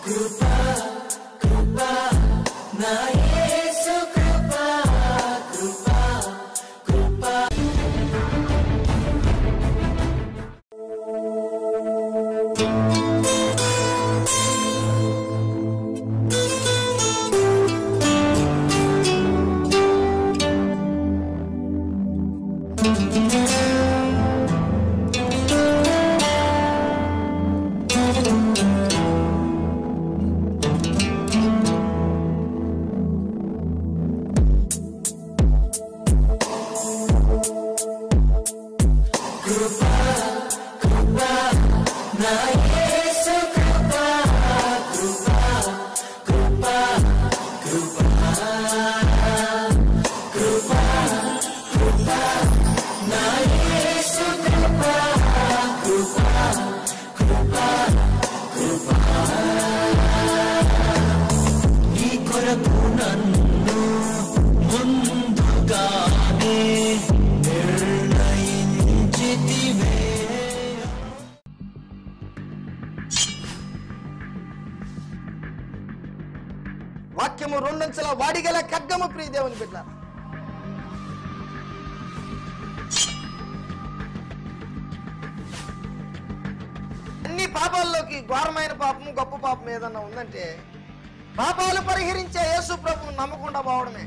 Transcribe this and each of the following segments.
నీ కొరకు నన్ను ముందుగానే నిర్ణయించితివే వాక్యము రెండంచెల వాడిగల ఖడ్గము ప్రియ దేవుని బిడ్డ అన్ని పాపాల్లోకి ఘోరమైన పాపము గొప్ప పాపం ఏదన్నా ఉందంటే పాపాలు పరిహరించే యేసు ప్రభువు నమ్మకుండా పోవడమే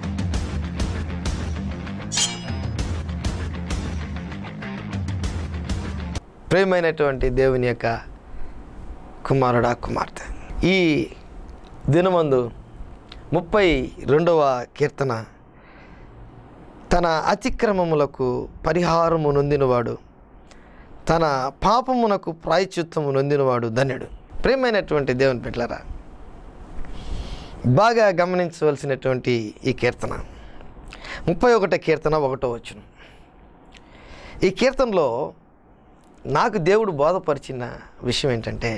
ప్రేమైనటువంటి దేవుని యొక్క కుమారుడా కుమార్తె ఈ దినమందు ముప్పై రెండవ కీర్తన తన అతిక్రమములకు పరిహారము నొందినవాడు తన పాపమునకు ప్రాయచిత్తము నొందినవాడు ధన్యుడు ప్రేమైనటువంటి దేవుని బిడ్డలారా బాగా గమనించవలసినటువంటి ఈ కీర్తన ముప్పై ఒకటో కీర్తన ఒకటో వచ్చును ఈ కీర్తనలో నాకు దేవుడు బోధపరిచిన విషయం ఏంటంటే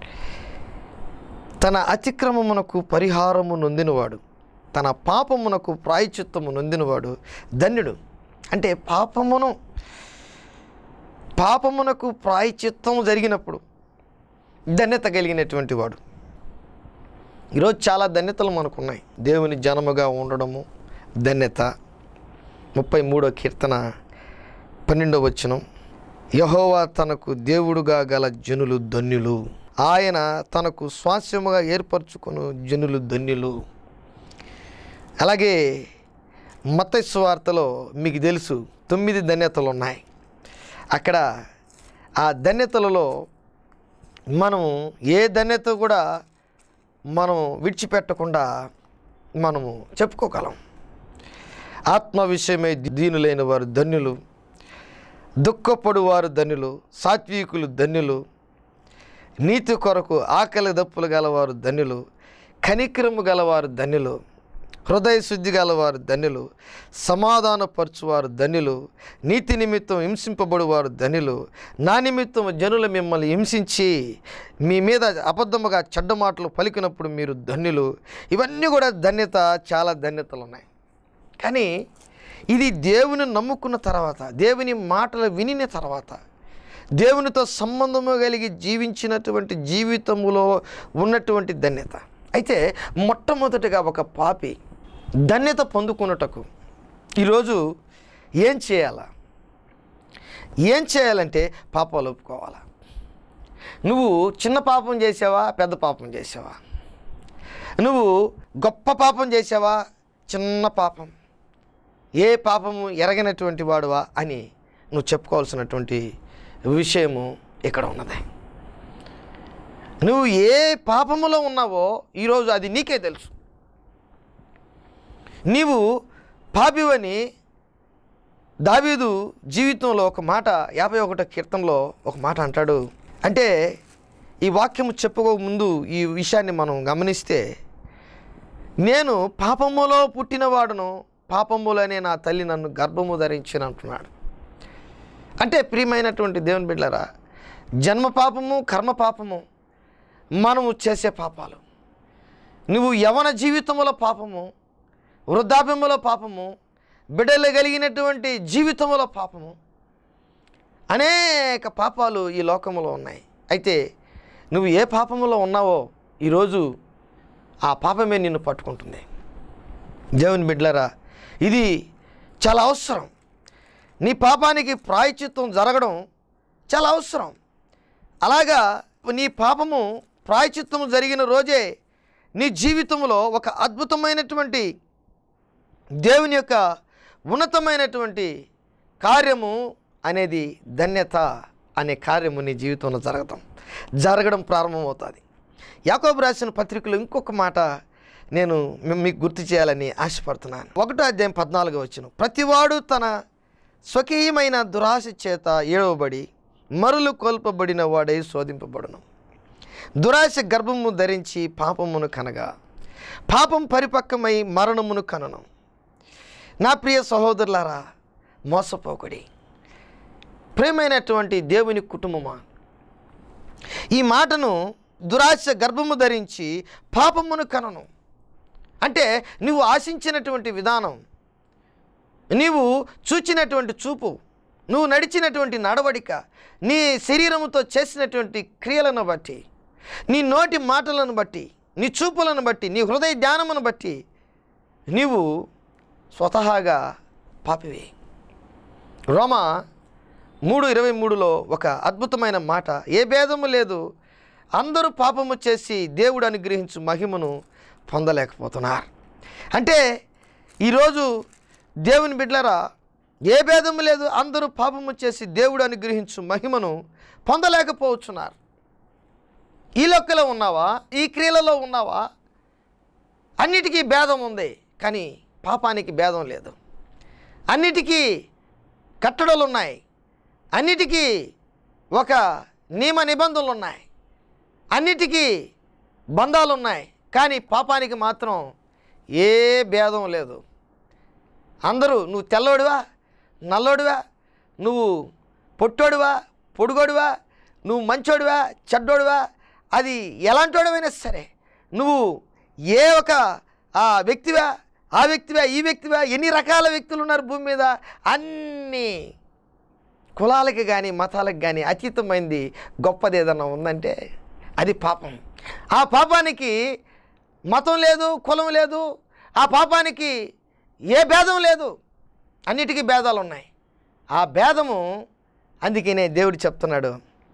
తన అతిక్రమమునకు పరిహారము నొందినవాడు తన పాపమునకు ప్రాయచిత్తము నొందినవాడు ధన్యుడు అంటే పాపమును పాపమునకు ప్రాయచిత్తము జరిగినప్పుడు ధన్యత కలిగినటువంటి వాడు ఈరోజు చాలా ధన్యతలు మనకున్నాయి దేవుని జనముగా ఉండడము ధన్యత ముప్పై మూడో కీర్తన పన్నెండవ వచనం యహోవా తనకు దేవుడుగా గల జనులు ధన్యులు ఆయన తనకు స్వాస్యముగా ఏర్పరచుకుని జనులు ధన్యులు అలాగే మతస్సు వార్తలో మీకు తెలుసు తొమ్మిది ధన్యతలు ఉన్నాయి అక్కడ ఆ ధన్యతలలో మనం ఏ ధన్యత కూడా మనం విడిచిపెట్టకుండా మనము చెప్పుకోగలం ఆత్మ విషయమై దీనులైన వారు ధన్యులు దుఃఖపడు వారు ధన్యులు సాత్వికులు ధన్యులు నీతి కొరకు ఆకలి దప్పులు గలవారు ధన్యులు కనికరము గలవారు ధన్యులు హృదయ శుద్ధి గలవారు ధన్యులు సమాధానపరచువారు ధన్యులు నీతి నిమిత్తం హింసింపబడువారు ధన్యులు నా నిమిత్తం జనులు మిమ్మల్ని హింసించి మీ మీద అబద్ధముగా చెడ్డ మాటలు పలికినప్పుడు మీరు ధన్యులు ఇవన్నీ కూడా ధన్యత చాలా ధన్యతలు ఉన్నాయి కానీ ఇది దేవుని నమ్ముకున్న తర్వాత దేవుని మాటలు వినిన తర్వాత దేవునితో సంబంధము కలిగి జీవించినటువంటి జీవితములో ఉన్నటువంటి ధన్యత అయితే మొట్టమొదటిగా ఒక పాపి ధన్యత పొందుకున్నటకు ఈరోజు ఏం చేయాలా ఏం చేయాలంటే పాపాలు ఒప్పుకోవాలా నువ్వు చిన్న పాపం చేసావా పెద్ద పాపం చేసావా నువ్వు గొప్ప పాపం చేసావా చిన్న పాపం ఏ పాపము ఎరగనటువంటి వాడువా అని నువ్వు చెప్పుకోవాల్సినటువంటి విషయము ఇక్కడ ఉన్నది నువ్వు ఏ పాపములో ఉన్నావో ఈరోజు అది నీకే తెలుసు నీవు పాపివని దావీదు జీవితంలో ఒక మాట యాభై ఒకటో కీర్తనలో ఒక మాట అంటాడు అంటే ఈ వాక్యము చెప్పుకో ముందు ఈ విషయాన్ని మనం గమనిస్తే నేను పాపములో పుట్టినవాడును పాపములోనే నా తల్లి నన్ను గర్భము ధరించిన అంటున్నాడు అంటే ప్రియమైనటువంటి దేవుని బిడ్డలారా జన్మ పాపము కర్మ పాపము మనము చేసే పాపాలు నువ్వు యవన జీవితంలో పాపము వృద్ధాప్యములో పాపము బిడ్డలు కలిగినటువంటి జీవితంలో పాపము అనేక పాపాలు ఈ లోకములో ఉన్నాయి అయితే నువ్వు ఏ పాపములో ఉన్నావో ఈరోజు ఆ పాపమే నిన్ను పట్టుకుంటుంది దేవుని బిడ్డలరా ఇది చాలా అవసరం నీ పాపానికి ప్రాయచిత్తం జరగడం చాలా అవసరం అలాగా నీ పాపము ప్రాయచిత్తము జరిగిన రోజే నీ జీవితంలో ఒక అద్భుతమైనటువంటి దేవుని యొక్క ఉన్నతమైనటువంటి కార్యము అనేది ధన్యత అనే కార్యము నీ జీవితంలో జరగటం జరగడం ప్రారంభమవుతుంది యాకోబు రాసిన పత్రికలో ఇంకొక మాట నేను మీ- మీకు గుర్తు చేయాలని ఆశపడుతున్నాను ఒకటో అధ్యాయం పద్నాలుగు వచ్చిన ప్రతివాడు తన స్వకీయమైన దురాశ చేత ఏడవబడి మరులు కోల్పబడిన వాడై శోధింపబడును దురాశ గర్భము ధరించి పాపమును కనగా పాపం పరిపక్వమై మరణమును కనను నా ప్రియ సహోదరులారా మోసపోకడి ప్రేమైనటువంటి దేవుని కుటుంబమా ఈ మాటను దురాశ గర్భము ధరించి పాపమును కనను అంటే నువ్వు ఆశించినటువంటి విధానం నీవు చూచినటువంటి చూపు నువ్వు నడిచినటువంటి నడవడిక నీ శరీరముతో చేసినటువంటి క్రియలను బట్టి నీ నోటి మాటలను బట్టి నీ చూపులను బట్టి నీ హృదయ ధ్యానమును బట్టి నీవు స్వతహాగా పాపివి రోమా మూడు ఇరవై మూడులో ఒక అద్భుతమైన మాట ఏ భేదము లేదు అందరూ పాపము చేసి దేవుడు అనుగ్రహించు మహిమను పొందలేకపోతున్నారు అంటే ఈరోజు దేవుని బిడ్డలరా ఏ భేదము లేదు అందరూ పాపము చేసి దేవుడు అనుగ్రహించు మహిమను పొందలేకపోవచ్చున్నారు ఈ లెక్కలో ఉన్నావా ఈ క్రియలలో ఉన్నావా అన్నిటికీ భేదం ఉంది కానీ పాపానికి భేదం లేదు అన్నిటికీ కట్టడలు ఉన్నాయి అన్నిటికీ ఒక నియమ నిబంధనలు ఉన్నాయి అన్నిటికీ బంధాలు ఉన్నాయి కానీ పాపానికి మాత్రం ఏ భేదం లేదు అందరూ నువ్వు తెల్లోడివా నల్లోడివా నువ్వు పొట్టోడివా పొడుగోడివా నువ్వు మంచోడివా చెడ్డోడివా అది ఎలాంటోడివైనా సరే నువ్వు ఏ ఒక ఆ వ్యక్తివా ఆ వ్యక్తివా ఈ వ్యక్తివా ఎన్ని రకాల వ్యక్తులు ఉన్నారు భూమి మీద అన్నీ కులాలకి కానీ మతాలకు కానీ అతీతమైంది గొప్పది ఏదన్నా ఉందంటే అది పాపం ఆ పాపానికి మతం లేదు కులం లేదు ఆ పాపానికి ఏ భేదం లేదు అన్నిటికీ భేదాలు ఉన్నాయి ఆ భేదము అందుకనే దేవుడు చెప్తున్నాడు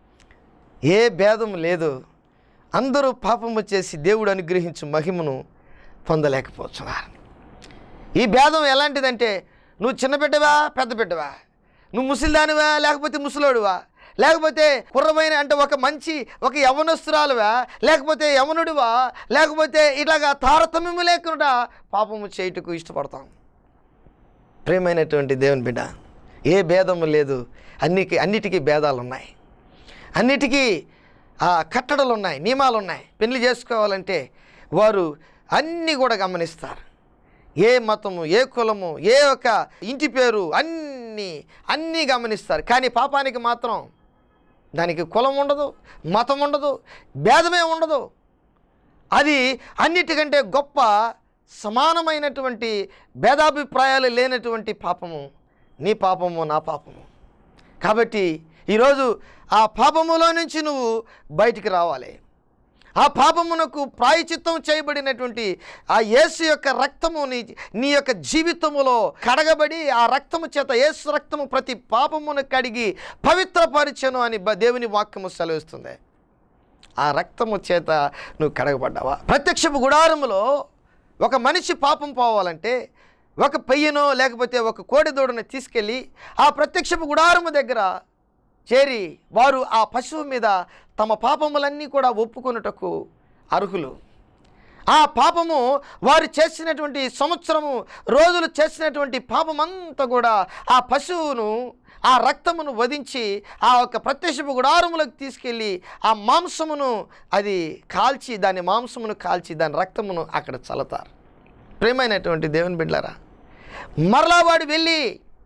ఏ భేదం లేదు అందరూ పాపము చేసి దేవుడు అనుగ్రహించు మహిమను పొందలేకపోతున్నారు ఈ భేదం ఎలాంటిదంటే నువ్వు చిన్న బిడ్డవా పెద్ద బిడ్డవా నువ్వు ముసలిదానివా లేకపోతే ముసలోడువా లేకపోతే కుర్రమైన అంటే ఒక మంచి ఒక యవనస్తురాలువా లేకపోతే యవనుడివా లేకపోతే ఇలాగా తారతమ్యము లేకుండా పాపము చేయుటకు ఇష్టపడతాం ప్రేమైనటువంటి దేవుని బిడ్డ ఏ భేదము లేదు అన్నికి అన్నిటికీ భేదాలు ఉన్నాయి అన్నిటికీ ఆ కట్టడలు ఉన్నాయి నియమాలు ఉన్నాయి పెళ్లి చేసుకోవాలంటే వారు అన్నీ కూడా గమనిస్తారు ఏ మతము ఏ కులము ఏ ఒక ఇంటి పేరు అన్నీ అన్నీ గమనిస్తారు కానీ పాపానికి మాత్రం దానికి కులం ఉండదు మతం ఉండదు భేదమే ఉండదు అది అన్నిటికంటే గొప్ప సమానమైనటువంటి భేదాభిప్రాయాలు లేనటువంటి పాపము నీ పాపము నా పాపము కాబట్టి ఈరోజు ఆ పాపములో నుంచి నువ్వు బయటికి రావాలి ఆ పాపమునకు ప్రాయచిత్తం చేయబడినటువంటి ఆ యేసు యొక్క రక్తము నీ నీ యొక్క జీవితములో కడగబడి ఆ రక్తము చేత యేసు రక్తము ప్రతి పాపమును కడిగి పవిత్రపరిచను అని బ- దేవుని వాక్యము సెలవిస్తుంది ఆ రక్తము చేత నువ్వు కడగబడ్డావా ప్రత్యక్షపు గుడారములో ఒక మనిషి పాపం పోవాలంటే ఒక పెయ్యనో లేకపోతే ఒక కోడిదూడను తీసుకెళ్ళి ఆ ప్రత్యక్షపు గుడారము దగ్గర చేరి వారు ఆ పశువు మీద తమ పాపములన్నీ కూడా ఒప్పుకొనుటకు అర్హులు ఆ పాపము వారు చేసినటువంటి సంవత్సరము రోజులు చేసినటువంటి పాపమంతా కూడా ఆ పశువును ఆ రక్తమును వధించి ఆ యొక్క ప్రత్యక్షపు గుడారములకు తీసుకెళ్ళి ఆ మాంసమును అది కాల్చి దాని మాంసమును కాల్చి దాని రక్తమును అక్కడ చల్లతారు ప్రేమైనటువంటి దేవుని బిడ్డలారా మరలా వాడు వెళ్ళి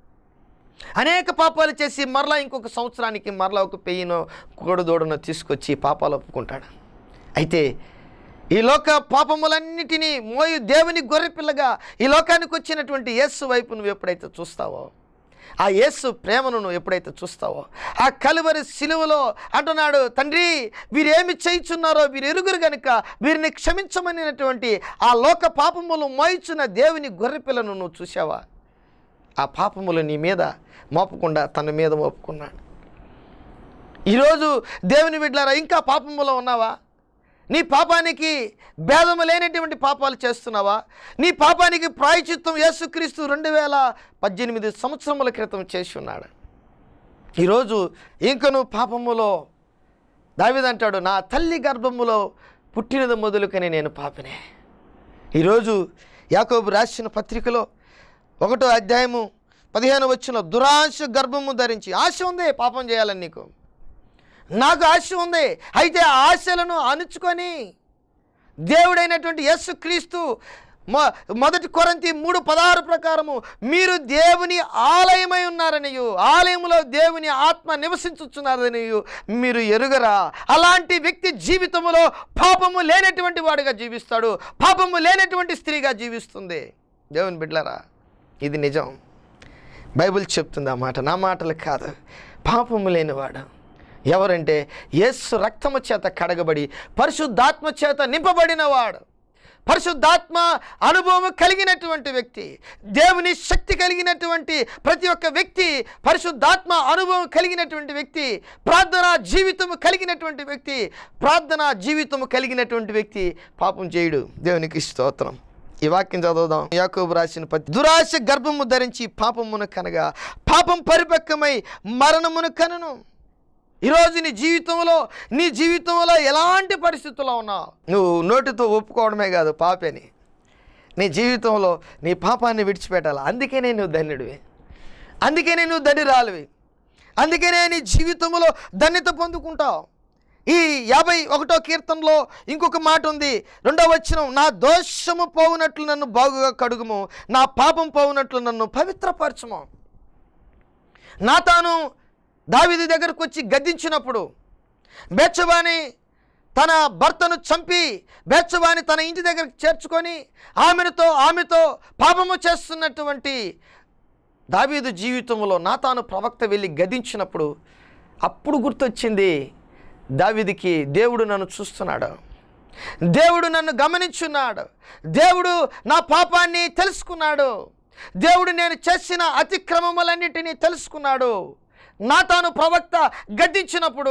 అనేక పాపాలు చేసి మరలా ఇంకొక సంవత్సరానికి మరలా ఒక పెయ్యినో కోడదోడనో తీసుకొచ్చి పాపాలు ఒప్పుకుంటాడు అయితే ఈ లోక పాపములన్నిటినీ మోయు దేవుని గొర్రెపిల్లగా ఈ లోకానికి వచ్చినటువంటి యేసు వైపు నువ్వు ఎప్పుడైతే చూస్తావో ఆ యేసు ప్రేమను నువ్వు ఎప్పుడైతే చూస్తావో ఆ కలువరి సిలువలో అంటున్నాడు తండ్రి వీరేమి చేయుచున్నారో వీరు ఎరుగురు గనుక వీరిని క్షమించమనినటువంటి ఆ లోక పాపములు మోయిచున్న దేవుని గొర్రెపిల్లను నువ్వు చూసావా ఆ పాపములు నీ మీద మోపకుండా తన మీద మోపుకున్నాడు ఈరోజు దేవుని బిడ్డలారా ఇంకా పాపములో ఉన్నావా నీ పాపానికి భేదము లేనటువంటి పాపాలు చేస్తున్నావా నీ పాపానికి ప్రాయచిత్తం యేసుక్రీస్తు రెండు వేల పద్దెనిమిది సంవత్సరముల క్రితం చేసి ఉన్నాడు ఈరోజు ఇంక నువ్వు పాపములో దావిదంటాడు నా తల్లి గర్భములో పుట్టినది మొదలుకని నేను పాపనే ఈరోజు యాకోబు రాసిన పత్రికలో ఒకటో అధ్యాయము పదిహేను వచ్చిన దురాశ గర్భము ధరించి ఆశ ఉంది పాపం చేయాలని నీకు నాకు ఆశ ఉంది అయితే ఆ ఆశలను అణుచుకొని దేవుడైనటువంటి యేసు క్రీస్తు మొ మొదటి కొరంతి మూడు పదహారు ప్రకారము మీరు దేవుని ఆలయమై ఉన్నారనియు ఆలయములో దేవుని ఆత్మ నివసించుచున్నారనియు మీరు ఎరుగరా అలాంటి వ్యక్తి జీవితంలో పాపము లేనటువంటి వాడిగా జీవిస్తాడు పాపము లేనటువంటి స్త్రీగా జీవిస్తుంది దేవుని బిడ్డలారా ఇది నిజం బైబిల్ చెప్తుంది ఆ మాట నా మాటలు కాదు పాపము లేనివాడు ఎవరంటే యేసు రక్తము చేత కడగబడి పరిశుద్ధాత్మ చేత నింపబడినవాడు పరిశుద్ధాత్మ అనుభవం కలిగినటువంటి వ్యక్తి దేవుని శక్తి కలిగినటువంటి ప్రతి ఒక్క వ్యక్తి పరిశుద్ధాత్మ అనుభవం కలిగినటువంటి వ్యక్తి ప్రార్థనా జీవితము కలిగినటువంటి వ్యక్తి ప్రార్థనా జీవితము కలిగినటువంటి వ్యక్తి పాపం చేయుడు దేవునికి స్తోత్రం ఈ వాక్యం చదువుదాం యాకోబు రాసిన పత్రి దురాశ గర్భము ధరించి పాపమును కనగా పాపం పరిపక్వమై మరణమును కనను ఈరోజు నీ జీవితంలో నీ జీవితంలో ఎలాంటి పరిస్థితుల్లో ఉన్నావు నువ్వు నోటితో ఒప్పుకోవడమే కాదు పాపని నీ జీవితంలో నీ పాపాన్ని విడిచిపెట్టాలి అందుకనే నువ్వు ధన్యుడివి అందుకనే నువ్వు ధన్యురాలివి అందుకనే నీ జీవితంలో ధన్యత పొందుకుంటావు ఈ యాభై ఒకటో కీర్తనలో ఇంకొక మాట ఉంది రెండో వచనం నా దోషము పోవునట్లు నన్ను బాగుగా కడుగుము నా పాపం పోవునట్లు నన్ను పవిత్రపరచుము నా తాను దావిది దగ్గరకు వచ్చి గద్దించినప్పుడు బెచ్చబాని తన భర్తను చంపి బెచ్చబాని తన ఇంటి దగ్గరకు చేర్చుకొని ఆమెతో ఆమెతో పాపము చేస్తున్నటువంటి దావీదు జీవితంలో నా తాను ప్రవక్త వెళ్ళి గదించినప్పుడు అప్పుడు గుర్తొచ్చింది దావీదికి దేవుడు నన్ను చూస్తున్నాడు దేవుడు నన్ను గమనించున్నాడు దేవుడు నా పాపాన్ని తెలుసుకున్నాడు దేవుడు నేను చేసిన అతిక్రమములన్నిటినీ తెలుసుకున్నాడు నా తాను ప్రవక్త గద్దించినప్పుడు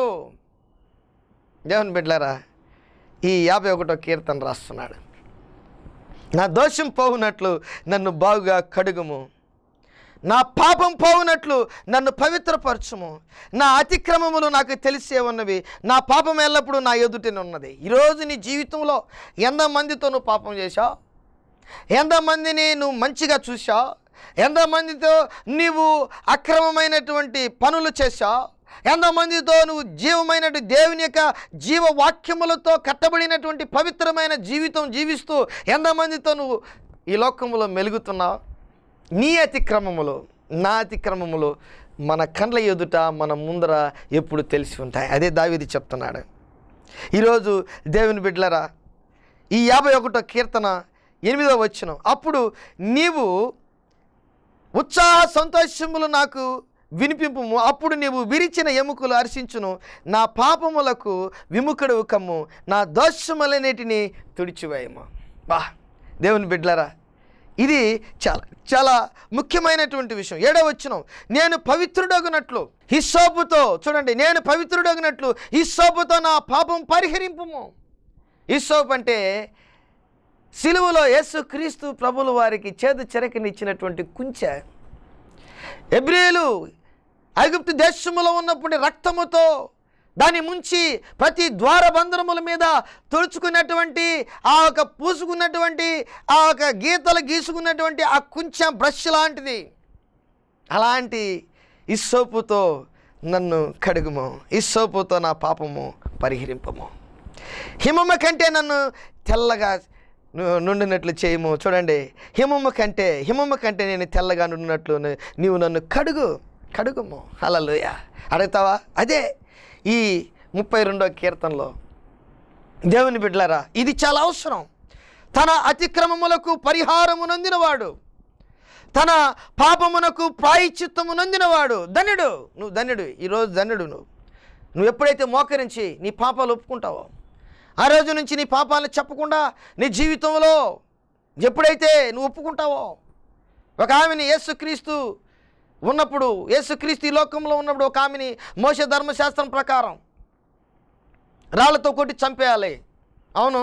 దేవుని బిడ్డలారా ఈ యాభై ఒకటో కీర్తన రాస్తున్నాడు నా దోషం పోవునట్లు నన్ను బాగుగా కడుగుము నా పాపం పోవునట్లు నన్ను పవిత్రపరచుము నా అతిక్రమములు నాకు తెలిసే ఉన్నవి నా పాపం ఎల్లప్పుడూ నా ఎదుటిన ఉన్నది ఈరోజు నీ జీవితంలో ఎంతమందితో నువ్వు పాపం చేశావు ఎంతమందిని నువ్వు మంచిగా చూసావు ఎంతమందితో నీవు అక్రమమైనటువంటి పనులు చేశావు ఎంతమందితో నువ్వు జీవమైనటువంటి దేవుని యొక్క జీవవాక్యములతో కట్టబడినటువంటి పవిత్రమైన జీవితం జీవిస్తూ ఎంతమందితో నువ్వు ఈ లోకంలో మెలుగుతున్నావు నీ అతిక్రమములు నా అతిక్రమములు మన కండ్ల ఎదుట మన ముందర ఎప్పుడు తెలిసి ఉంటాయి అదే దావిది చెప్తున్నాడు ఈరోజు దేవుని బిడ్డలరా ఈ యాభై ఒకటో కీర్తన ఎనిమిదో వచ్చిన అప్పుడు నీవు ఉత్సాహ సంతోషములు నాకు వినిపింపుము అప్పుడు నీవు విరిచిన ఎముకలు హర్షించును నా పాపములకు విముఖుడు కమ్ము నా దోషములన్నిటిని తుడిచివేయము బా దేవుని బిడ్డలరా ఇది చాలా చాలా ముఖ్యమైనటువంటి విషయం ఏడో వచ్చిన నేను పవిత్రుడగునట్లు హిస్సోపుతో చూడండి నేను పవిత్రుడగినట్లు హిస్సోపుతో నా పాపం పరిహరింపుము హిస్సోపు అంటే సిలువలో యేసు క్రీస్తు ప్రభుల వారికి చేదు చెరకనిచ్చినటువంటి కుంచె ఎబ్రియేలు ఐగుప్తు దేశములో ఉన్నప్పుడు రక్తముతో దాన్ని ముంచి ప్రతి ద్వారబంధనముల మీద తుడుచుకున్నటువంటి ఆ ఒక పూసుకున్నటువంటి ఆ ఒక గీతలు గీసుకున్నటువంటి ఆ కొంచెం బ్రష్ లాంటిది అలాంటి ఇస్సోపుతో నన్ను కడుగుము ఇస్సోపుతో నా పాపము పరిహరింపము హిమమ్మ కంటే నన్ను తెల్లగా ను- నుండినట్లు చేయము చూడండి హిమమ్మ కంటే హిమమ్మ కంటే నేను తెల్లగా నుండినట్లు ను- నీవు నన్ను కడుగు కడుగుము హల్లెలూయ అడుగుతావా అదే ఈ ముప్పై రెండో కీర్తనలో దేవుని బిడ్డలారా ఇది చాలా అవసరం తన అతిక్రమములకు పరిహారము నొందినవాడు తన పాపమునకు ప్రాయచిత్తము నొందినవాడు ధన్యుడు నువ్వు ధన్యుడు ఈరోజు ధన్యుడు నువ్వు నువ్వు ఎప్పుడైతే మోకరించి నీ పాపాలు ఒప్పుకుంటావో ఆ రోజు నుంచి నీ పాపాలను చెప్పకుండా నీ జీవితంలో ఎప్పుడైతే నువ్వు ఒప్పుకుంటావో ఒక ఆమెని యేసుక్రీస్తు ఉన్నప్పుడు యేసుక్రీస్తు ఈ లోకంలో ఉన్నప్పుడు ఒక ఆమెని మోస ధర్మశాస్త్రం ప్రకారం రాళ్లతో కొట్టి చంపేయాలి అవును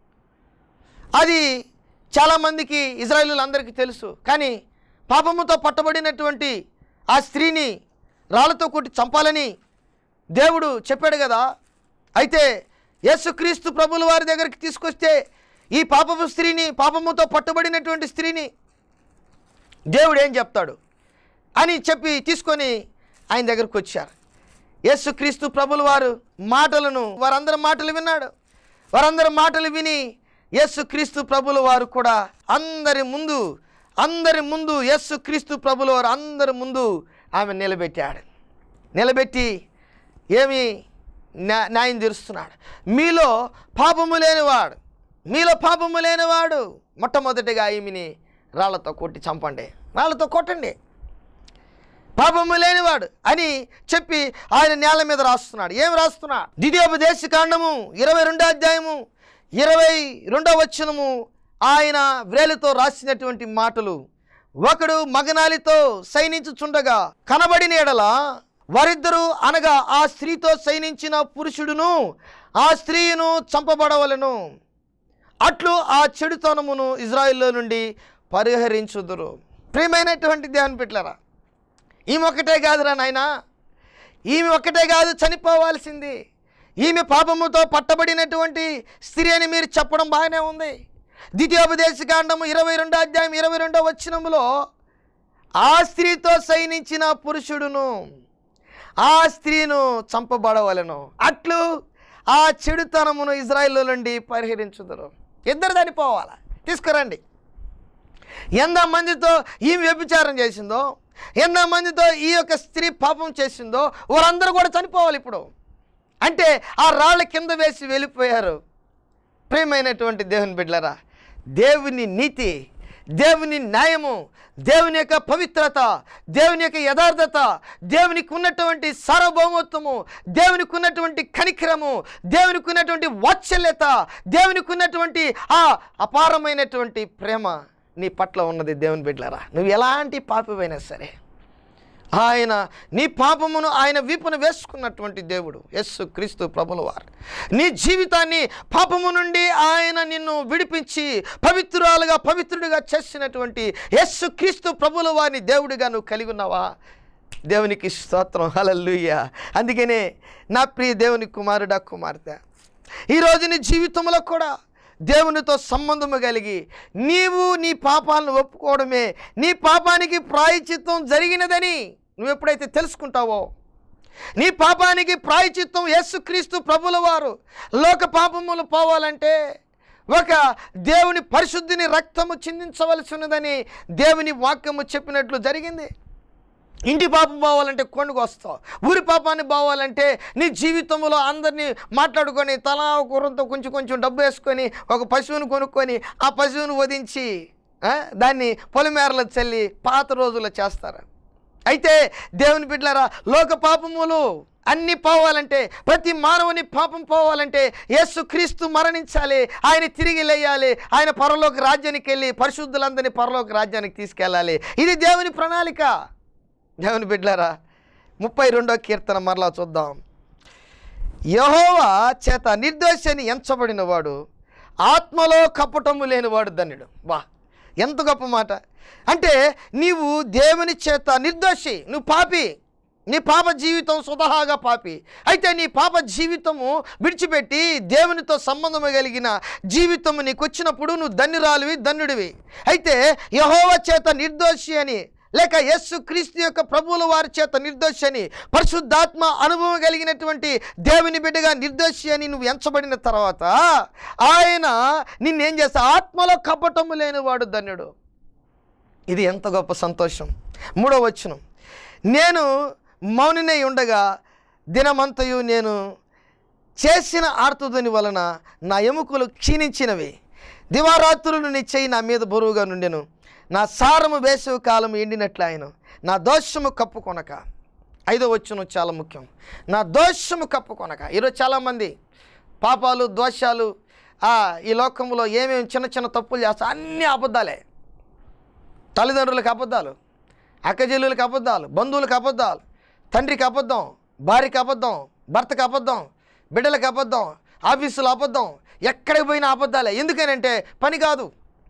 అది చాలామందికి ఇజ్రాయేలీలందరికీ తెలుసు కానీ పాపముతో పట్టబడినటువంటి ఆ స్త్రీని రాళ్లతో కొట్టి చంపాలని దేవుడు చెప్పాడు కదా అయితే యేసుక్రీస్తు ప్రభుల వారి దగ్గరికి తీసుకొస్తే ఈ పాపపు స్త్రీని పాపముతో పట్టుబడినటువంటి స్త్రీని దేవుడు ఏం చెప్తాడు అని చెప్పి తీసుకొని ఆయన దగ్గరకు వచ్చారు యేసుక్రీస్తు ప్రభుల వారు మాటలను వారందరి మాటలు విన్నాడు వారందరి మాటలు విని యేసుక్రీస్తు ప్రభుల వారు కూడా అందరి ముందు అందరి ముందు యేసుక్రీస్తు ప్రభుల వారు అందరి ముందు ఆమె నిలబెట్టాడు నిలబెట్టి ఏమి న్యా- న్యాయం తీరుస్తున్నాడు మీలో పాపము లేనివాడు మీలో పాపము లేనివాడు మొట్టమొదటిగా ఈమెని రాళ్లతో కొట్టి చంపండి రాళ్లతో కొట్టండి పాపము లేనివాడు అని చెప్పి ఆయన నేల మీద రాస్తున్నాడు ఏం రాస్తున్నాడు ద్వితీయోపదేశ కాండము ఇరవై రెండో అధ్యాయము ఇరవై రెండో వచనము ఆయన వ్రేలుతో రాసినటువంటి మాటలు ఒకడు మగనాలితో సైనించుచుండగా కనబడిన ఎడల వారిద్దరూ అనగా ఆ స్త్రీతో సైనించిన పురుషుడును ఆ స్త్రీను చంపబడవలను అట్లు ఆ చెడుతనమును ఇజ్రాయిల్లో నుండి పరిహరించుదురు ప్రియమైనటువంటి దేవుని పెట్టారా ఈమె ఒక్కటే కాదురా నాయనా ఈమె ఒక్కటే కాదు చనిపోవాల్సింది ఈమె పాపముతో పట్టబడినటువంటి స్త్రీ అని మీరు చెప్పడం బాగానే ఉంది ద్వితీయోపదేశ కాండము ఇరవై రెండో అధ్యాయం ఇరవై రెండో వచ్చినములో ఆ స్త్రీతో సైనించిన పురుషుడును ఆ స్త్రీను చంపబడవలను అట్లు ఆ చెడుతనమును ఇజ్రాయిల్లో నుండి పరిహరించుదురు ఇద్దరు చనిపోవాలా తీసుకురండి ఎంత మందితో ఈమె వ్యభిచారం చేసిందో ఎంత మందితో ఈ యొక్క స్త్రీ పాపం చేసిందో వారందరూ కూడా చనిపోవాలి ఇప్పుడు అంటే ఆ రాళ్ళ కింద వేసి వెళ్ళిపోయారు ప్రియమైనటువంటి దేవుని బిడ్డలరా దేవుని నీతి దేవుని న్యాయము దేవుని యొక్క పవిత్రత దేవుని యొక్క యథార్థత దేవునికి ఉన్నటువంటి సార్వభౌమత్వము దేవునికి ఉన్నటువంటి కనికరము దేవునికి ఉన్నటువంటి వాత్సల్యత దేవునికి ఉన్నటువంటి ఆ అపారమైనటువంటి ప్రేమ నీ పట్ల ఉన్నది దేవుని బిడ్డలరా నువ్వు ఎలాంటి పాపమైనా సరే ఆయన నీ పాపమును ఆయన వీపును వేసుకున్నటువంటి దేవుడు యస్సు క్రీస్తు ప్రభుల వారు నీ జీవితాన్ని పాపము నుండి ఆయన నిన్ను విడిపించి పవిత్రురాలుగా పవిత్రుడిగా చేసినటువంటి యస్సు క్రీస్తు ప్రభుల వారిని దేవుడిగా నువ్వు కలిగి ఉన్నావా దేవునికి స్తోత్రం హలల్లుయ్య అందుకనే నా ప్రియ దేవుని కుమారుడా కుమార్తె ఈరోజు నీ జీవితంలో కూడా దేవునితో సంబంధము కలిగి నీవు నీ పాపాలను ఒప్పుకోవడమే నీ పాపానికి ప్రాయచిత్తం జరిగినదని నువ్వు ఎప్పుడైతే తెలుసుకుంటావో నీ పాపానికి ప్రాయచిత్తం యేసుక్రీస్తు ప్రభుల వారు లోక పాపములు పోవాలంటే ఒక దేవుని పరిశుద్ధిని రక్తము చిందించవలసి ఉన్నదని దేవుని వాక్యము చెప్పినట్లు జరిగింది ఇంటి పాపం పోవాలంటే కొండకు వస్తావు ఊరి పాపాన్ని పోవాలంటే నీ జీవితంలో అందరినీ మాట్లాడుకొని తలా ఒక ఊరంతో కొంచెం కొంచెం డబ్బు వేసుకొని ఒక పశువుని కొనుక్కొని ఆ పశువుని వధించి ఆ, దాన్ని పొలిమేరలో చల్లి పాత రోజుల్లో చేస్తారు అయితే దేవుని బిడ్డలారా లోక పాపములు అన్ని పోవాలంటే ప్రతి మానవుని పాపం పోవాలంటే యేసు క్రీస్తు మరణించాలి ఆయన తిరిగి లేయాలి ఆయన పరలోక రాజ్యానికి వెళ్ళి పరిశుద్ధులందరినీ పరలోక రాజ్యానికి తీసుకెళ్ళాలి ఇది దేవుని ప్రణాళిక దేవుని బిడ్డలారా ముప్పై రెండో కీర్తన మరలా చూద్దాం యహోవా చేత నిర్దోషని ఎంచబడినవాడు ఆత్మలో కపటము లేనివాడు ధన్యుడు వా ఎంత గొప్ప మాట అంటే నీవు దేవుని చేత నిర్దోషి నువ్వు పాపి నీ పాప జీవితం స్వతహాగా పాపి అయితే నీ పాప జీవితము విడిచిపెట్టి దేవునితో సంబంధం కలిగిన జీవితము నీకు వచ్చినప్పుడు నువ్వు ధన్యురాలివి ధన్యుడివి అయితే యహోవ చేత నిర్దోషి అని లేక యస్సు క్రీస్తు యొక్క ప్రభువుల వారి చేత నిర్దోషి అని పరిశుద్ధాత్మ అనుభవం కలిగినటువంటి దేవుని బిడ్డగా నిర్దోషి అని నువ్వు ఎంచబడిన తర్వాత ఆయన నిన్నేం చేస్తా ఆత్మలో కపటము లేనివాడు ధన్యుడు ఇది ఎంత గొప్ప సంతోషం మూడో వచనం నేను మౌనినై ఉండగా దినమంతయు నేను చేసిన ఆర్తుదని వలన నా ఎముకలు క్షీణించినవి దివారాత్రులు నీ చెయ్యి నా మీద బరువుగా నుండెను నా సారము వేసవి కాలం ఎండినట్లు ఆయన నా దోషము కప్పుకొనక ఐదో వచ్చును చాలా ముఖ్యం నా దోషము కప్పుకొనక ఈరోజు చాలామంది పాపాలు దోషాలు ఆ, ఈ లోకంలో ఏమేమి చిన్న చిన్న తప్పులు చేస్తా అన్నీ అబద్ధాలే తల్లిదండ్రులకు అబద్ధాలు అక్కజల్లులకు అబద్ధాలు బంధువులకు అబద్ధాలు తండ్రికి అబద్ధం భార్యకి అబద్ధం భర్తకి అబద్ధం బిడ్డలకు అబద్ధం ఆఫీసులో అబద్ధం ఎక్కడికి పోయినా అబద్ధాలే ఎందుకనంటే పని కాదు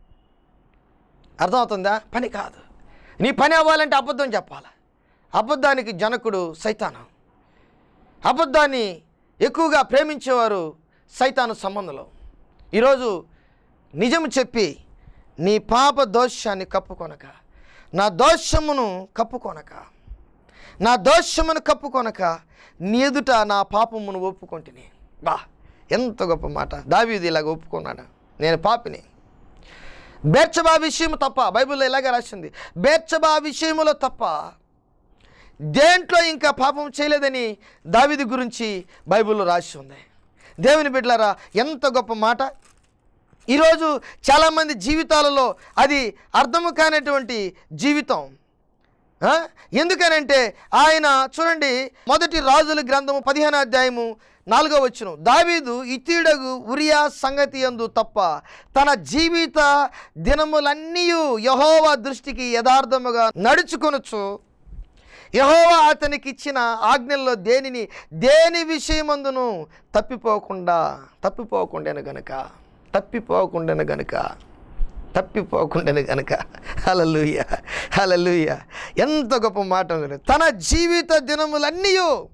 అర్థమవుతుందా పని కాదు నీ పని అవ్వాలంటే అబద్ధం చెప్పాలి అబద్ధానికి జనకుడు సైతానం అబద్ధాన్ని ఎక్కువగా ప్రేమించేవారు సైతాను సంబంధంలో ఈరోజు నిజం చెప్పి నీ పాప దోషాన్ని కప్పుకొనక నా దోషమును కప్పుకొనక నా దోషమును కప్పుకొనక నీ ఎదుట నా పాపమును ఒప్పుకొంటిని బా ఎంత గొప్ప మాట దావీది ఇలాగ ఒప్పుకున్నాడు నేను పాపిని బేర్చబా విషయం తప్ప బైబిల్లో ఇలాగే రాసింది బేర్చబా విషయములో తప్ప దేంట్లో ఇంకా పాపం చేయలేదని దావిది గురించి బైబిల్లో రాసి ఉంది దేవుని బిడ్డలారా ఎంత గొప్ప మాట ఈరోజు చాలామంది జీవితాలలో అది అర్థము కానటువంటి జీవితం ఆ? ఎందుకనంటే ఆయన చూడండి మొదటి రాజుల గ్రంథము పదిహేను అధ్యాయము నాలుగో వచ్చును దావీదు ఇతీడగు ఉరియా సంగతి యందు తప్ప తన జీవిత దినములన్నీ యహోవా దృష్టికి యథార్థముగా నడుచుకొనొచ్చు యహోవా అతనికి ఇచ్చిన ఆజ్ఞల్లో దేనిని దేని విషయమందును తప్పిపోకుండా తప్పిపోకుండాను గనుక తప్పిపోకుండాను గనుక తప్పిపోకుండాను గనుక హలలుయ హలలుయ ఎంత గొప్ప మాట ఉంది. తన జీవిత దినములన్నీ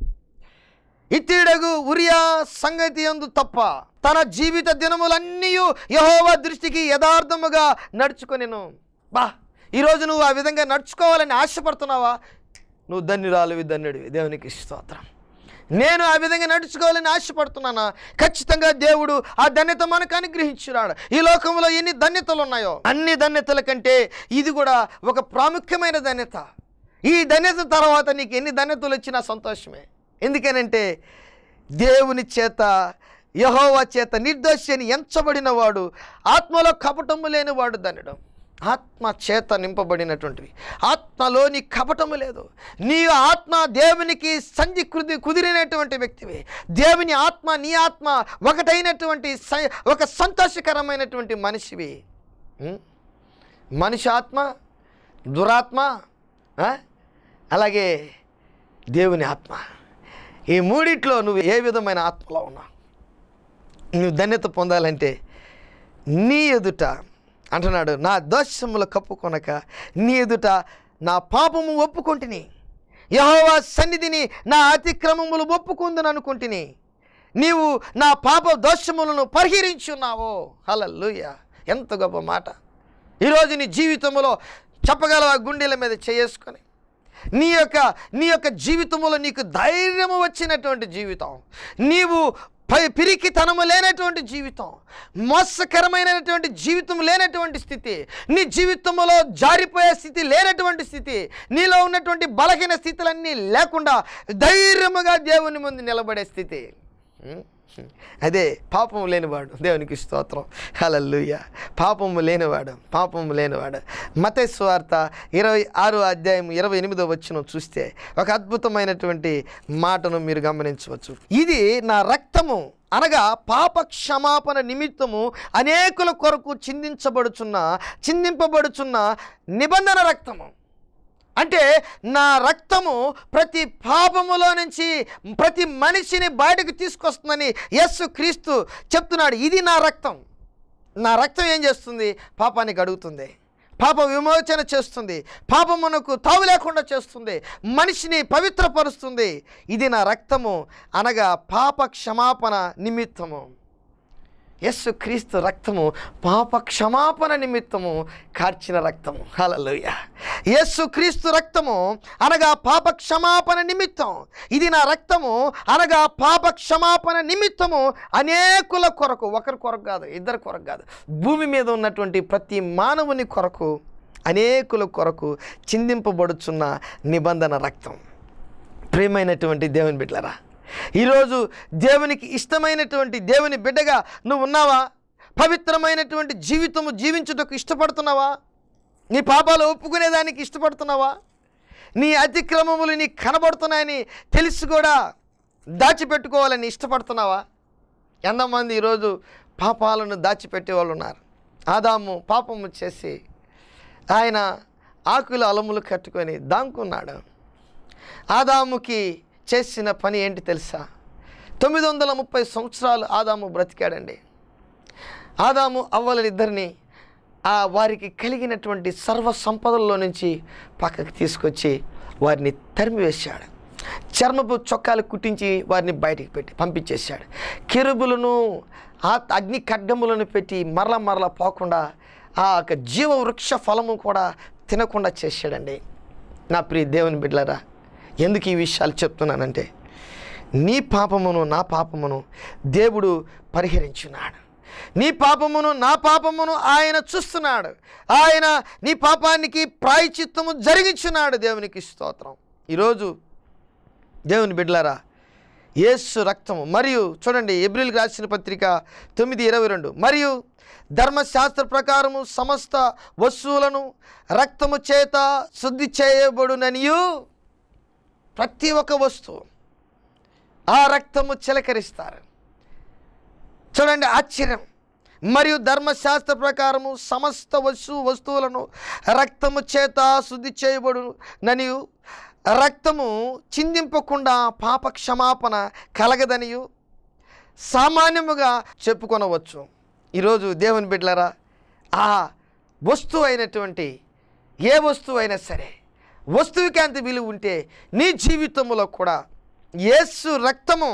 ఇతీడగు ఉరియా సంగతి ఎందు తప్ప తన జీవిత దినములన్నీ యహోవా దృష్టికి యథార్థముగా నడుచుకొనిను బా ఈరోజు నువ్వు ఆ విధంగా నడుచుకోవాలని ఆశపడుతున్నావా నువ్వు ధన్యురాలువి ధన్యుడివి దేవునికి స్తోత్రం నేను ఆ విధంగా నడుచుకోవాలని ఆశపడుతున్నానా ఖచ్చితంగా దేవుడు ఆ ధన్యత మనకు అనుగ్రహించున్నాడు ఈ లోకంలో ఎన్ని ధన్యతలు ఉన్నాయో అన్ని ధన్యతల కంటే ఇది కూడా ఒక ప్రాముఖ్యమైన ధన్యత ఈ ధన్యత తర్వాత నీకు ఎన్ని ధన్యతలు వచ్చినా సంతోషమే ఎందుకనంటే దేవుని చేత యహోవా చేత నిర్దోషి అని ఎంచబడిన వాడు ఆత్మలో కపటము లేనివాడు ధన్యుడు ఆత్మ చేత నింపబడినటువంటివి ఆత్మలోని కపటము లేదు నీ ఆత్మ దేవునికి సంధి కుది కుదిరినటువంటి వ్యక్తివి దేవుని ఆత్మ నీ ఆత్మ ఒకటైనటువంటి స- ఒక సంతోషకరమైనటువంటి మనిషివి ఉం? మనిషి ఆత్మ దురాత్మ ఆ? అలాగే దేవుని ఆత్మ ఈ మూడిట్లో నువ్వు ఏ విధమైన ఆత్మలో ఉన్నావు నువ్వు ధన్యత పొందాలంటే నీ ఎదుట అంటున్నాడు నా దోషములు కప్పుకొనక నీ ఎదుట నా పాపము ఒప్పుకొంటిని యహోవా సన్నిధిని నా అతిక్రమములు ఒప్పుకుందని అనుకుంటుని నీవు నా పాప దోషములను పరిహరించున్నావో హలలుయ ఎంత గొప్ప మాట ఈరోజు నీ జీవితంలో చెప్పగలవా గుండెల మీద చేసుకొని నీ యొక్క నీ యొక్క జీవితంలో నీకు ధైర్యము వచ్చినటువంటి జీవితం నీవు పై పిరికితనము లేనటువంటి జీవితం మోసకరమైనటువంటి జీవితం లేనటువంటి స్థితి నీ జీవితంలో జారిపోయే స్థితి లేనటువంటి స్థితి నీలో ఉన్నటువంటి బలహీన స్థితులన్నీ లేకుండా ధైర్యముగా దేవుని ముందు నిలబడే స్థితి ఉం? అదే పాపము లేనివాడు దేవునికి స్తోత్రం హలల్లుయ పాపము లేనివాడు పాపము లేనివాడు మత స్వార్త ఇరవై ఆరు అధ్యాయం ఇరవై ఎనిమిదో వచ్చిన చూస్తే ఒక అద్భుతమైనటువంటి మాటను మీరు గమనించవచ్చు ఇది నా రక్తము అనగా పాప క్షమాపణ నిమిత్తము అనేకుల కొరకు చిందించబడుచున్న చిందింపబడుచున్న నిబంధన రక్తము అంటే నా రక్తము ప్రతి పాపములో నుంచి ప్రతి మనిషిని బయటకు తీసుకొస్తుందని యస్సు క్రీస్తు చెప్తున్నాడు ఇది నా రక్తం నా రక్తం ఏం చేస్తుంది పాపానికి అడుగుతుంది పాప విమోచన చేస్తుంది పాపమునకు తావు లేకుండా చేస్తుంది మనిషిని పవిత్రపరుస్తుంది ఇది నా రక్తము అనగా పాప క్షమాపణ నిమిత్తము యస్సు క్రీస్తు రక్తము పాప క్షమాపణ నిమిత్తము కార్చిన రక్తము హలలుయ యస్సు క్రీస్తు రక్తము అనగా పాప క్షమాపణ నిమిత్తం ఇది నా రక్తము అనగా పాప క్షమాపణ నిమిత్తము అనేకుల కొరకు ఒకరి కొరకు కాదు ఇద్దరు కొరకు కాదు భూమి మీద ఉన్నటువంటి ప్రతి మానవుని కొరకు అనేకుల కొరకు చిందింపబడుచున్న నిబంధన రక్తం ప్రియమైనటువంటి దేవుని బిడ్డలరా ఈరోజు దేవునికి ఇష్టమైనటువంటి దేవుని బిడ్డగా నువ్వు ఉన్నావా పవిత్రమైనటువంటి జీవితము జీవించుటకు ఇష్టపడుతున్నావా నీ పాపాలు ఒప్పుకునేదానికి ఇష్టపడుతున్నావా నీ అతిక్రమములు నీకు కనబడుతున్నాయని తెలిసి కూడా దాచిపెట్టుకోవాలని ఇష్టపడుతున్నావా ఎంతమంది ఈరోజు పాపాలను దాచిపెట్టే వాళ్ళు ఉన్నారు ఆదాము పాపము చేసి ఆయన ఆకుల అలములు కట్టుకొని దాంకున్నాడు ఆదాముకి చేసిన పని ఏంటి తెలుసా తొమ్మిది వందల ముప్పై సంవత్సరాలు ఆదాము బ్రతికాడండి ఆదాము అవ్వలనిద్దరిని ఆ వారికి కలిగినటువంటి సర్వ సంపదల్లో నుంచి పక్కకి తీసుకొచ్చి వారిని తరిమివేశాడు చర్మపు చొక్కాలు కుట్టించి వారిని బయటికి పెట్టి పంపించేశాడు కెరుబులను ఆ అగ్ని ఖడ్గములను పెట్టి మరల మరల పోకుండా ఆ యొక్క జీవ వృక్ష ఫలము కూడా తినకుండా చేశాడండి నా ప్రియ దేవుని బిడ్డలారా ఎందుకు ఈ విషయాలు చెప్తున్నానంటే నీ పాపమును నా పాపమును దేవుడు పరిహరించున్నాడు నీ పాపమును నా పాపమును ఆయన చూస్తున్నాడు ఆయన నీ పాపానికి ప్రాయచిత్తము జరిగించున్నాడు దేవునికి స్తోత్రం ఈరోజు దేవుని బిడ్డలారా యేసు రక్తము మరియు చూడండి ఎబ్రిల్కి రాసిన పత్రిక తొమ్మిది ఇరవై రెండు మరియు ధర్మశాస్త్ర ప్రకారము సమస్త వస్తువులను రక్తము చేత శుద్ధి చేయబడుననియు ప్రతి ఒక్క వస్తువు ఆ రక్తము చిలకరిస్తారు చూడండి ఆశ్చర్యం మరియు ధర్మశాస్త్ర ప్రకారము సమస్త వస్తు వస్తువులను రక్తము చేత శుద్ధి చేయబడు ననియు రక్తము చిందింపకుండా పాప క్షమాపణ కలగదనియు సామాన్యముగా చెప్పుకొనవచ్చు ఈరోజు దేవుని బిడ్డలారా ఆ వస్తువు అయినటువంటి ఏ వస్తువు అయినా సరే వస్తువుకి అంత విలువ ఉంటే నీ జీవితంలో కూడా యేసు రక్తము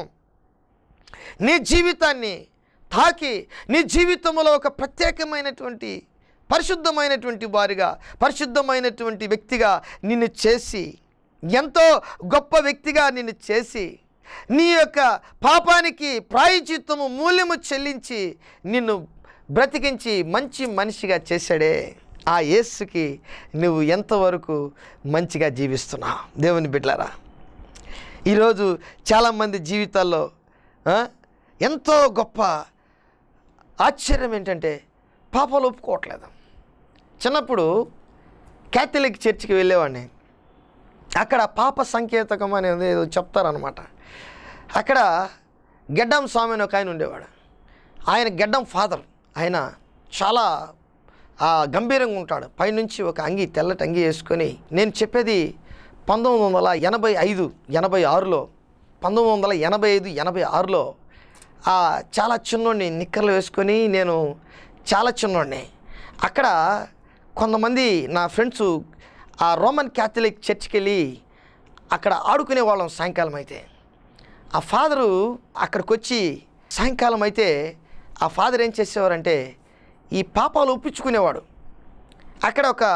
నీ జీవితాన్ని తాకి నీ జీవితంలో ఒక ప్రత్యేకమైనటువంటి పరిశుద్ధమైనటువంటి వారిగా పరిశుద్ధమైనటువంటి వ్యక్తిగా నిన్ను చేసి ఎంతో గొప్ప వ్యక్తిగా నిన్ను చేసి నీ యొక్క పాపానికి ప్రాయచిత్తము మూల్యము చెల్లించి నిన్ను బ్రతికించి మంచి మనిషిగా చేశాడే ఆ యేసుకి నువ్వు ఎంతవరకు మంచిగా జీవిస్తున్నావు దేవుని బిడ్డలారా ఈరోజు చాలామంది జీవితాల్లో ఆ, ఎంతో గొప్ప ఆశ్చర్యం ఏంటంటే పాపాలు ఒప్పుకోవట్లేదు చిన్నప్పుడు క్యాథలిక్ చర్చికి వెళ్ళేవాడిని అక్కడ పాప సంకేతకం అనేది ఏదో చెప్తారనమాట అక్కడ గెడ్డం స్వామి అని ఒక ఆయన ఉండేవాడు ఆయన గెడ్డం ఫాదర్ ఆయన చాలా ఆ, గంభీరంగా ఉంటాడు పైనుంచి ఒక అంగి తెల్లటి అంగి వేసుకొని నేను చెప్పేది పంతొమ్మిది వందల ఎనభై ఐదు ఎనభై ఆరులో పంతొమ్మిది వందల ఎనభై ఐదు ఎనభై ఆరులో ఆ, చాలా చిన్నోడిని నిక్కర్లు వేసుకొని నేను చాలా చిన్నోడిని అక్కడ కొంతమంది నా ఫ్రెండ్స్ ఆ రోమన్ క్యాథలిక్ చర్చ్కి వెళ్ళి అక్కడ ఆడుకునే వాళ్ళం సాయంకాలం అయితే ఆ ఫాదరు అక్కడికి వచ్చి సాయంకాలం అయితే ఆ ఫాదర్ ఏం చేసేవారంటే ఈ పాపాలు ఒప్పించుకునేవాడు అక్కడ ఒక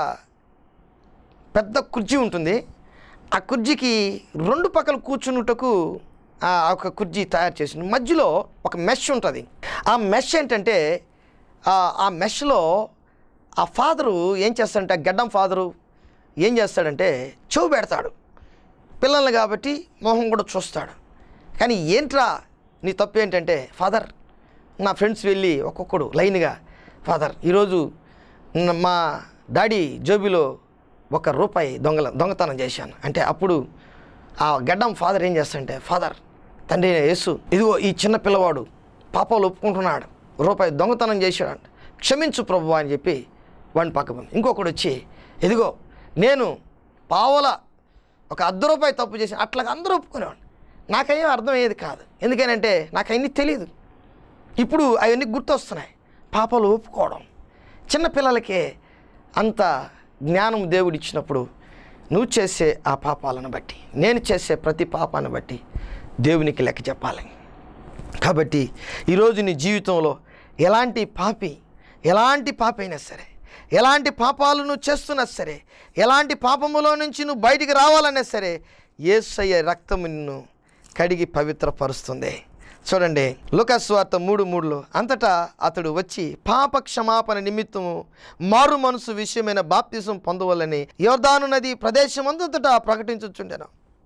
పెద్ద కుర్చీ ఉంటుంది ఆ కుర్చీకి రెండు పక్కల కూర్చున్నటకు ఆ ఒక కుర్చీ తయారు చేసింది మధ్యలో ఒక మెష్ ఉంటుంది ఆ మెష్ ఏంటంటే ఆ- ఆ మెష్లో ఆ ఫాదరు ఏం చేస్తాడంటే ఆ గడ్డం ఫాదరు ఏం చేస్తాడంటే చెవు పెడతాడు పిల్లల్ని కాబట్టి మొహం కూడా చూస్తాడు కానీ ఏంట్రా నీ తప్పు ఏంటంటే ఫాదర్ నా ఫ్రెండ్స్ వెళ్ళి ఒక్కొక్కడు లైన్గా ఫాదర్ ఈరోజు న- మా డాడీ జోబిలో ఒక రూపాయి దొంగల దొంగతనం చేశాను అంటే అప్పుడు ఆ గడ్డం ఫాదర్ ఏం చేస్తాడంటే ఫాదర్ తండ్రి యేసు ఇదిగో ఈ చిన్న పిల్లవాడు పాపాలు ఒప్పుకుంటున్నాడు రూపాయి దొంగతనం చేశాడు క్షమించు ప్రభు అని చెప్పి వాడిని పక్క పంపి ఇంకొకడు వచ్చి ఇదిగో నేను పావల ఒక అర్ధ రూపాయి తప్పు చేసి అట్లా అందరూ ఒప్పుకునేవాడు నాకేం అర్థమయ్యేది కాదు ఎందుకనంటే నాకు అవన్నీ తెలియదు ఇప్పుడు అవన్నీ గుర్తొస్తున్నాయి పాపాలు ఒప్పుకోవడం చిన్నపిల్లలకే అంత జ్ఞానం దేవుడు ఇచ్చినప్పుడు నువ్వు చేసే ఆ పాపాలను బట్టి నేను చేసే ప్రతి పాపాన్ని బట్టి దేవునికి లెక్క చెప్పాలి కాబట్టి ఈరోజు నీ జీవితంలో ఎలాంటి పాపి ఎలాంటి పాపి అయినా సరే ఎలాంటి పాపాలు నువ్వు చేస్తున్నా సరే ఎలాంటి పాపములో నుంచి నువ్వు బయటికి రావాలన్నా సరే ఏసయ్య రక్తము నిన్ను కడిగి పవిత్రపరుస్తుంది చూడండి లోకస్వార్త మూడు మూడులో అంతటా అతడు వచ్చి పాప క్షమాపణ నిమిత్తము మారు మనసు విషయమైన బాప్తిసం పొందవలని యోర్దాను నది ప్రదేశమంతటా ప్రకటించుచుండెను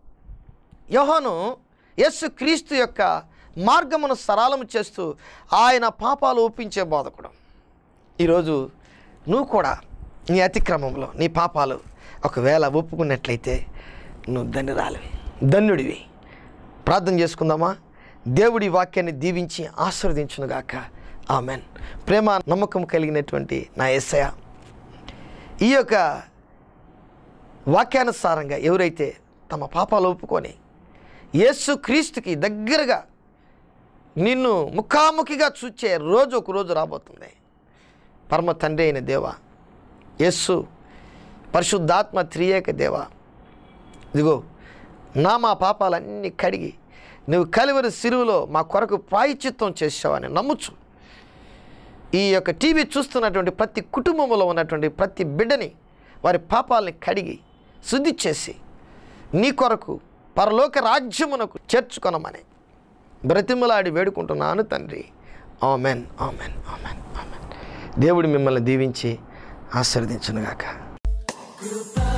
యోహాను యేసు క్రీస్తు యొక్క మార్గమును సరళము చేస్తూ ఆయన పాపాలు ఒప్పించే బోధకుడు ఈరోజు నువ్వు కూడా నీ అతిక్రమంలో నీ పాపాలు ఒకవేళ ఒప్పుకున్నట్లయితే నువ్వు ధన్యురాలివి ధన్యుడివి ప్రార్థన చేసుకుందామా దేవుడి వాక్యాన్ని దీవించి ఆశీర్వదించునుగాక ఆమెన్ ప్రేమ నమ్మకం కలిగినటువంటి నా ఎస్సయ ఈ యొక్క వాక్యానుసారంగా ఎవరైతే తమ పాపాలు ఒప్పుకొని యేసు క్రీస్తుకి దగ్గరగా నిన్ను ముఖాముఖిగా చూచే రోజు ఒక రోజు రాబోతుంది పరమ తండ్రి అయిన దేవ యస్సు పరిశుద్ధాత్మ త్రియేక దేవ ఇదిగో నా మా పాపాలన్నీ కడిగి నువ్వు కలివరి సిరువులో మా కొరకు ప్రాయచిత్తం చేసావని నమ్ముచు ఈ యొక్క టీవీ చూస్తున్నటువంటి ప్రతి కుటుంబంలో ఉన్నటువంటి ప్రతి బిడ్డని వారి పాపాలని కడిగి శుద్ధి చేసి నీ కొరకు పరలోక రాజ్యమునకు చేర్చుకొనమని బ్రతిమలాడి వేడుకుంటున్నాను తండ్రి ఆమెన్ ఆమెన్ ఆమెన్ ఆమెన్ దేవుడు మిమ్మల్ని దీవించి ఆశీర్వదించునుగాక కృపా